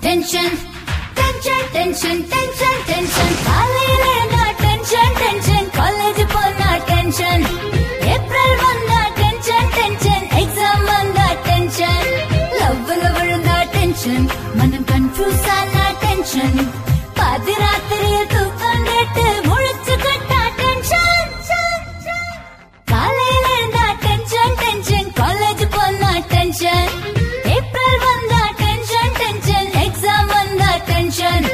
Tension tension tension tension tension காலையில எழுந்தா tension tension college போனா டென்ஷன் ஏப்ரல் வந்தா டென்ஷன் டென்ஷன் எக்ஸாம் வந்தா டென்ஷன் லவ்ல விழுந்தா டென்ஷன் மனம் கன்ஃபியூஸ் ஆனா டென்ஷன் பாதி ராத்திரியில் தூக்கம் கேட்டு முழிச்சு கட்டா டென்ஷன் காலையில எழுந்தா டென்ஷன் டென்ஷன் காலேஜ் போனா டென்ஷன் ஏப்ரல் வந்தா டென்ஷன் டென்ஷன் எக்ஸாம் வந்தா டென்ஷன்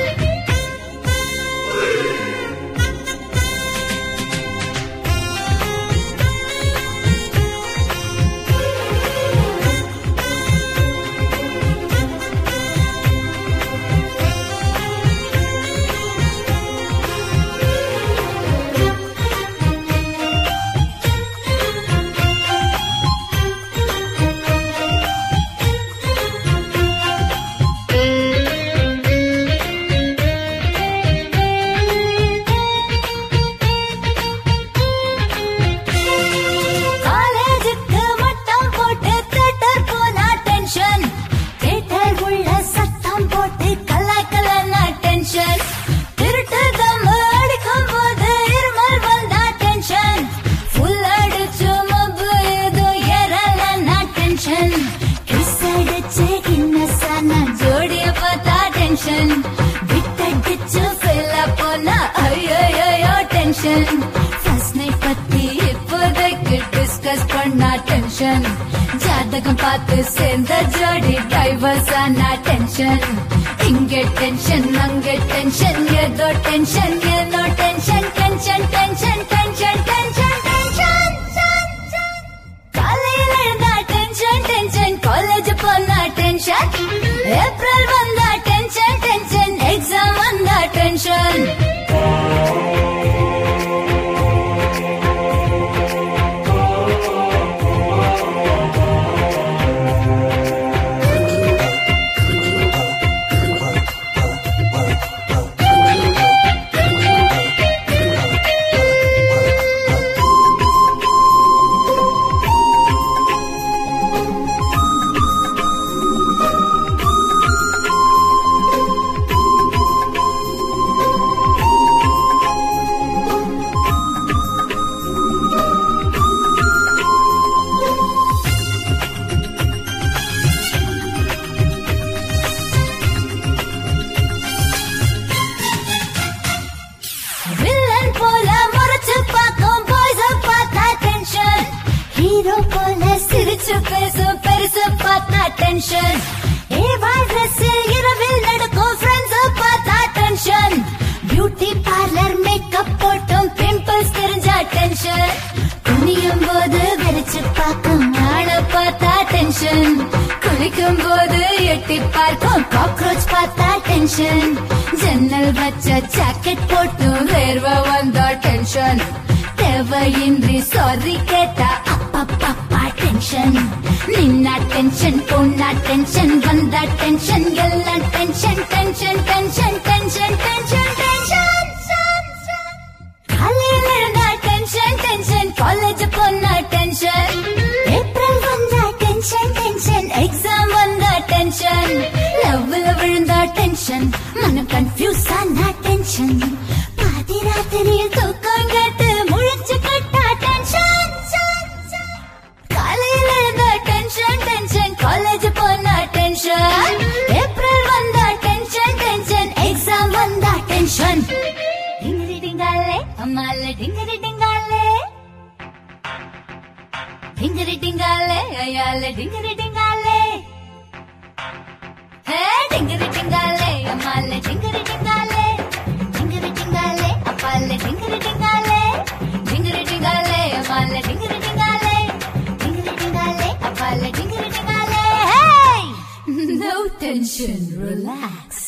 காலேஜுக்கு மட்டம் போட்டு தேட்டர் போனா டென்ஷன் தேட்டர் உள்ள சத்தம் போட்டு கலாய்க்கலன்னா டென்ஷன் திருட்டு தம்மு அடிக்கும் போது இருமல் வந்தா டென்ஷன் ஃபுல் அடிச்சு மப்பு ஏதோ ஏறலன்னா டென்ஷன் கிஸ் அடிச்சு கின்னஸான ஜோடிய பார்த்தா டென்ஷன் விட்டடிச்சு ஃபெல்ல போனா ஐயோ டென்ஷன் ஃபர்ஸ்ட் நைட் பத்தி இப்போதைக்கு டிஸ்கஸ் பண்ணா டென்ஷன் ஜாதகம் பார்த்து சேர்ந்த ஜோடி டைவர்ஸ் ஆனா டென்ஷன் இங்க டென்ஷன் அங்க டென்ஷன் ஏதோ டென்ஷன் ஏதோ tension tension tension tension tension tension காலையில இருந்தா டென்ஷன் டென்ஷன் காலேஜ் போனா டென்ஷன் ஏப்ரல் வந்தா டென்ஷன் டென்ஷன் எக்ஸாம் வந்தா டென்ஷன் வில்லன் போல முறைச்சு பார்க்கும் பாய்ஸ் பார்த்தா டென்ஷன் ஹீரோ போல சிரிச்சு பேசும் பெருசு பார்த்தா டென்ஷன் ஏவாய் ட்ரெஸ்ஸில் இரவில் நடக்கும் ஃப்ரெண்ட்ஸ் பார்த்தா டென்ஷன் பியூட்டி பார்லர் மேக்கப் போட்டும் பிம்பிள்ஸ் தெரிஞ்சா டென்ஷன் குனியும் போது வெறிச்சு பார்க்கும் ஆளை பார்த்தா டென்ஷன் குளிக்கும் போது எட்டி பார்க்கும் காக்ரோச் பார்த்தா டென்ஷன் ஜன்னல் வச்ச ஜாக்கெட் போட்டு வேர்வை வந்தா டென்ஷன் தேவையின்றி சாரி கேட்டா அப்பப்பப்பா டென்ஷன் நின்னா டென்ஷன் பொண்ணா டென்ஷன் வந்தா டென்ஷன் எல்லாம் tension tension tension tension tension tension காலையில இருந்தா டென்ஷன் டென்ஷன் காலேஜ் போனா டென்ஷன் ஏப்ரல் வந்தா டென்ஷன் டென்ஷன் எக்ஸாம் வந்தா டென்ஷன் லவ்ல விழுந்தா டென்ஷன் மனம் கன்ஃபியூஸ் ஆனா டென்ஷன் பாதி ராத்திரியில் தூக்கம் கேட்டு முழிச்சு கட்டா டென்ஷன் காலையில இருந்தா டென்ஷன் டென்ஷன் காலேஜ் போனா டென்ஷன் ஏப்ரல் வந்தா டென்ஷன் டென்ஷன் எக்ஸாம் வந்தா டென்ஷன் டிங்கிரி டிங்காலே அம்மால டிங்கிரி டிங்காலே டிங்கிரி டிங்காலே ஐயால டிங்கிரி டிங்காலே ஹே டிங்கிரி டிங்காலே அம்மால டிங்கிரி டிங்காலே டிங்கிரி டிங்காலே அப்பால டிங்கிரி டிங்காலே டிங்கிரி டிங்காலே அம்மால டிங்கிரி டிங்காலே டிங்கிரி டிங்காலே அப்பால டிங்கிரி டிங்காலே ஹே No tension, relax.